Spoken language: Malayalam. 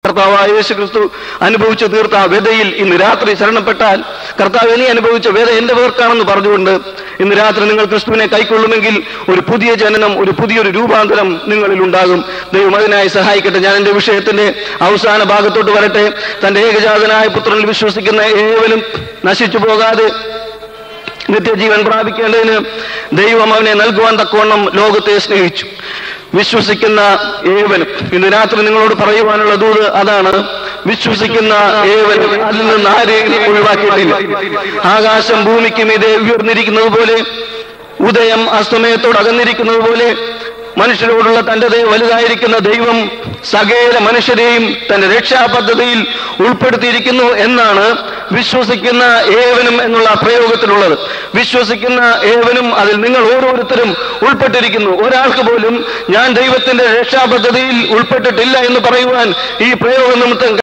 കർത്താവായ യേശു ക്രിസ്തു അനുഭവിച്ചു തീർത്ത ആ വ്യതയിൽ ഇന്ന് രാത്രി ശരണപ്പെട്ടാൽ കർത്താവ് ഇനി അനുഭവിച്ച വ്യത എന്റെ പേർക്കാണെന്ന് പറഞ്ഞുകൊണ്ട് ഇന്ന് രാത്രി നിങ്ങൾ ക്രിസ്തുവിനെ കൈക്കൊള്ളുമെങ്കിൽ ഒരു പുതിയ ജനനം ഒരു പുതിയൊരു രൂപാന്തരം നിങ്ങളിൽ ഉണ്ടാകും ദൈവം അതിനായി സഹായിക്കട്ടെ ഞാൻ എന്റെ വിഷയത്തിന്റെ അവസാന ഭാഗത്തോട്ട് വരട്ടെ തന്റെ ഏകജാതനായ പുത്രനിൽ വിശ്വസിക്കുന്ന ഏവരും നശിച്ചു പോകാതെ നിത്യജീവൻ പ്രാപിക്കേണ്ടതിന് ദൈവം അവനെ നൽകുവാൻ തക്കവണ്ണം ലോകത്തെ സ്നേഹിച്ചു വിശ്വസിക്കുന്ന ഏവനും ഇന്ന് രാത്രി നിങ്ങളോട് പറയുവാനുള്ള ദൂത് അതാണ് വിശ്വസിക്കുന്ന ഏവനും അതിൽ നിന്ന് ആരെയും ഒഴിവാക്കിയിട്ടില്ല ആകാശം ഭൂമിക്ക് മീതെ ഉയർന്നിരിക്കുന്നത് പോലെ ഉദയം അസ്തമയത്തോട് അകന്നിരിക്കുന്നത് പോലെ മനുഷ്യരോടുള്ള തന്റെ ദയ വലുതായിരിക്കുന്ന ദൈവം സകല മനുഷ്യരെയും തന്റെ രക്ഷാപദ്ധതിയിൽ ഉൾപ്പെടുത്തിയിരിക്കുന്നു എന്നാണ് വിശ്വസിക്കുന്ന ഏവനും എന്നുള്ള പ്രയോഗത്തിലുള്ളത് വിശ്വസിക്കുന്ന ഏവനും അതിൽ നിങ്ങൾ ഓരോരുത്തരും ഉൾപ്പെട്ടിരിക്കുന്നു ഒരാൾക്ക് പോലും ഞാൻ ദൈവത്തിന്റെ രക്ഷാപദ്ധതിയിൽ ഉൾപ്പെട്ടിട്ടില്ല എന്ന് പറയുവാൻ ഈ പ്രയോഗം നിമിത്തം